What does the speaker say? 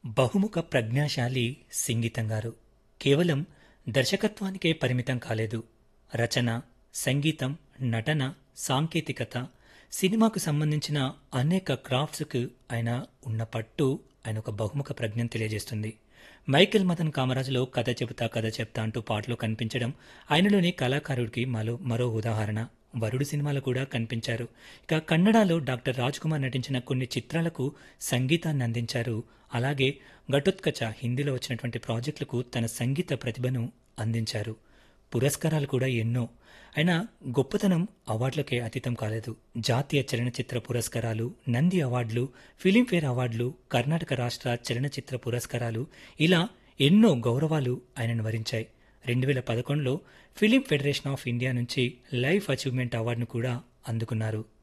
బహుముఖ ప్రజ్ఞాశాలి సింగీతం గారు కేవలం దర్శకత్వానికే పరిమితం కాలేదు రచన సంగీతం నటన సాంకేతికత సినిమాకు సంబంధించిన అనేక క్రాఫ్ట్స్కు ఆయన ఉన్న పట్టు ఆయన ఒక బహుముఖ ప్రజ్ఞను తెలియజేస్తుంది మైకేల్ మదన్ కామరాజులో కథ చెబుతా కథ చెప్తా అంటూ పాటలో కనిపించడం ఆయనలోని కళాకారుడికి మరో మరో ఉదాహరణ వరుడు సినిమాలో కూడా కనిపించారు ఇక కన్నడలో డాక్టర్ రాజ్ కుమార్ నటించిన కొన్ని చిత్రాలకు సంగీతాన్ని అందించారు అలాగే ఘటోత్కచ హిందీలో వచ్చినటువంటి ప్రాజెక్టులకు తన సంగీత ప్రతిభను అందించారు పురస్కారాలు కూడా ఎన్నో అయినా గొప్పతనం అవార్డులకే అతీతం కాలేదు జాతీయ చలనచిత్ర పురస్కారాలు నంది అవార్డులు ఫిలింఫేర్ అవార్డులు కర్ణాటక రాష్ట్ర చలనచిత్ర పురస్కారాలు ఇలా ఎన్నో గౌరవాలు ఆయనను వరించాయి రెండు వేల పదకొండులో ఫిలిం ఫెడరేషన్ ఆఫ్ ఇండియా నుంచి లైఫ్ అచీవ్మెంట్ అవార్డును కూడా అందుకున్నారు